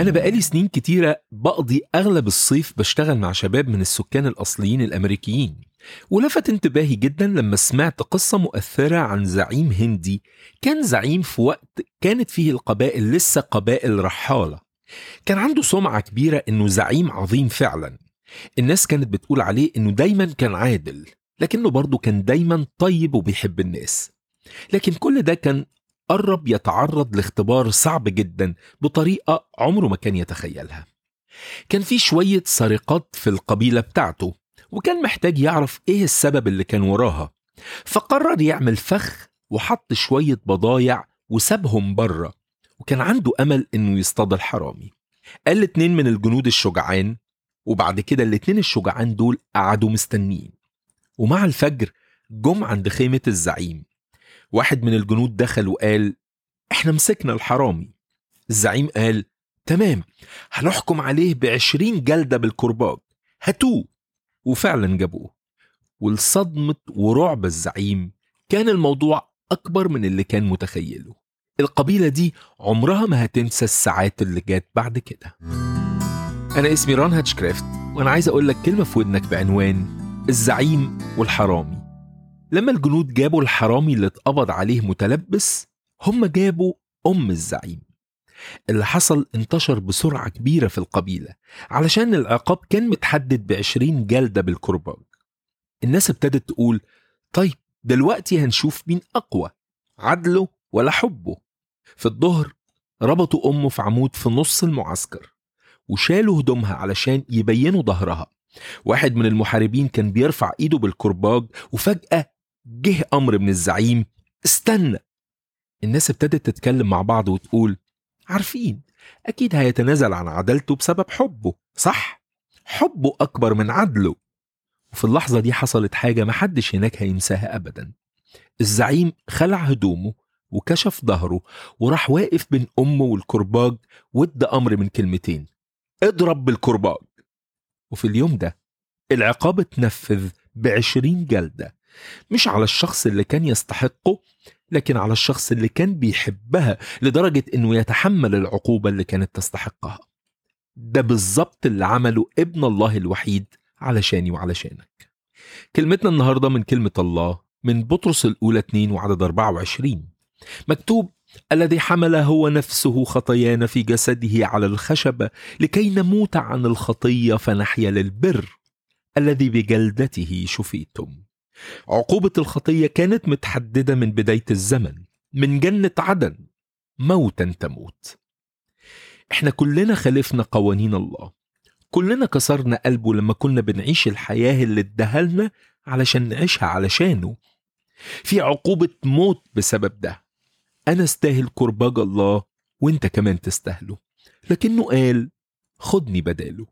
أنا بقالي سنين كتيرة بقضي أغلب الصيف بشتغل مع شباب من السكان الأصليين الأمريكيين ولفت انتباهي جدا لما سمعت قصة مؤثرة عن زعيم هندي كان زعيم في وقت كانت فيه القبائل لسه قبائل رحالة كان عنده سمعة كبيرة إنه زعيم عظيم فعلا الناس كانت بتقول عليه إنه دايما كان عادل لكنه برضه كان دايما طيب وبيحب الناس لكن كل ده كان قرب يتعرض لاختبار صعب جدا بطريقة عمره ما كان يتخيلها كان في شوية سرقات في القبيلة بتاعته وكان محتاج يعرف ايه السبب اللي كان وراها فقرر يعمل فخ وحط شوية بضايع وسابهم بره وكان عنده أمل إنه يصطاد الحرامي قال لاتنين من الجنود الشجعان وبعد كده الاتنين الشجعان دول قعدوا مستنيين ومع الفجر جم عند خيمة الزعيم واحد من الجنود دخل وقال احنا مسكنا الحرامي الزعيم قال تمام هنحكم عليه بعشرين جلدة بالكرباج هاتوه وفعلا جابوه ولصدمة ورعب الزعيم كان الموضوع أكبر من اللي كان متخيله القبيلة دي عمرها ما هتنسى الساعات اللي جات بعد كده أنا اسمي ران هاتشكرافت وأنا عايز أقول لك كلمة في ودنك بعنوان الزعيم والحرامي لما الجنود جابوا الحرامي اللي اتقبض عليه متلبس هم جابوا أم الزعيم اللي حصل انتشر بسرعة كبيرة في القبيلة علشان العقاب كان متحدد بعشرين جلدة بالكرباج الناس ابتدت تقول طيب دلوقتي هنشوف مين أقوى عدله ولا حبه في الظهر ربطوا أمه في عمود في نص المعسكر وشالوا هدومها علشان يبينوا ظهرها واحد من المحاربين كان بيرفع ايده بالكرباج وفجأة جه أمر من الزعيم استنى الناس ابتدت تتكلم مع بعض وتقول عارفين أكيد هيتنازل عن عدالته بسبب حبه صح؟ حبه أكبر من عدله وفي اللحظة دي حصلت حاجة محدش هناك هينساها أبدا الزعيم خلع هدومه وكشف ظهره وراح واقف بين أمه والكرباج وادى أمر من كلمتين اضرب بالكرباج وفي اليوم ده العقاب اتنفذ بعشرين جلدة مش على الشخص اللي كان يستحقه لكن على الشخص اللي كان بيحبها لدرجة انه يتحمل العقوبة اللي كانت تستحقها ده بالظبط اللي عمله ابن الله الوحيد علشاني وعلشانك كلمتنا النهاردة من كلمة الله من بطرس الأولى 2 وعدد 24 مكتوب الذي حمل هو نفسه خطايانا في جسده على الخشبة لكي نموت عن الخطية فنحيا للبر الذي بجلدته شفيتم عقوبة الخطية كانت متحددة من بداية الزمن من جنة عدن موتا تموت احنا كلنا خالفنا قوانين الله كلنا كسرنا قلبه لما كنا بنعيش الحياة اللي ادهلنا علشان نعيشها علشانه في عقوبة موت بسبب ده أنا استاهل كرباج الله وانت كمان تستاهله لكنه قال خدني بداله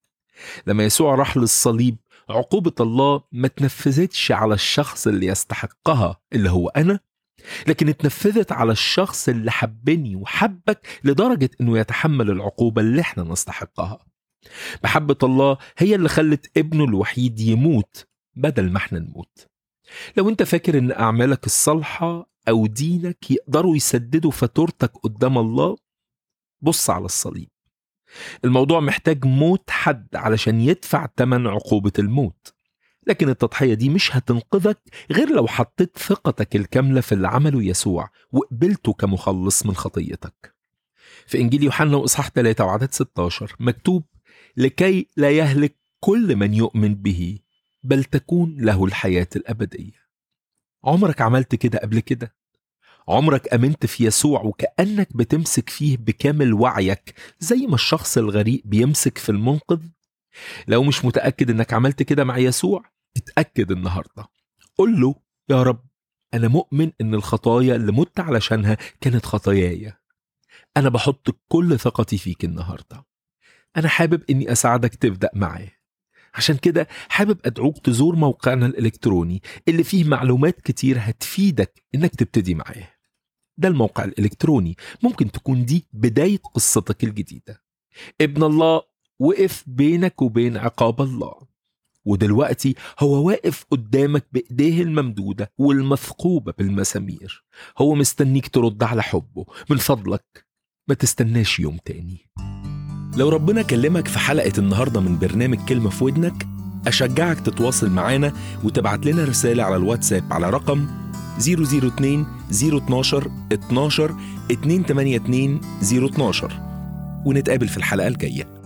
لما يسوع راح للصليب عقوبة الله ما تنفذتش على الشخص اللي يستحقها اللي هو أنا لكن اتنفذت على الشخص اللي حبني وحبك لدرجة انه يتحمل العقوبة اللي احنا نستحقها محبة الله هي اللي خلت ابنه الوحيد يموت بدل ما احنا نموت لو انت فاكر ان اعمالك الصالحة او دينك يقدروا يسددوا فاتورتك قدام الله بص على الصليب الموضوع محتاج موت حد علشان يدفع تمن عقوبة الموت لكن التضحية دي مش هتنقذك غير لو حطيت ثقتك الكاملة في اللي عمله يسوع وقبلته كمخلص من خطيتك في إنجيل يوحنا وإصحاح 3 وعدد 16 مكتوب لكي لا يهلك كل من يؤمن به بل تكون له الحياة الأبدية عمرك عملت كده قبل كده عمرك امنت في يسوع وكانك بتمسك فيه بكامل وعيك زي ما الشخص الغريق بيمسك في المنقذ لو مش متاكد انك عملت كده مع يسوع اتاكد النهارده قل له يا رب انا مؤمن ان الخطايا اللي مت علشانها كانت خطاياي انا بحط كل ثقتي فيك النهارده انا حابب اني اساعدك تبدا معاه عشان كده حابب أدعوك تزور موقعنا الإلكتروني اللي فيه معلومات كتير هتفيدك إنك تبتدي معاه ده الموقع الإلكتروني ممكن تكون دي بداية قصتك الجديدة ابن الله وقف بينك وبين عقاب الله ودلوقتي هو واقف قدامك بإيديه الممدودة والمثقوبة بالمسامير هو مستنيك ترد على حبه من فضلك ما تستناش يوم تاني لو ربنا كلمك في حلقة النهاردة من برنامج كلمة في ودنك أشجعك تتواصل معانا وتبعت لنا رسالة على الواتساب على رقم 002 012 12 282 012 ونتقابل في الحلقة الجاية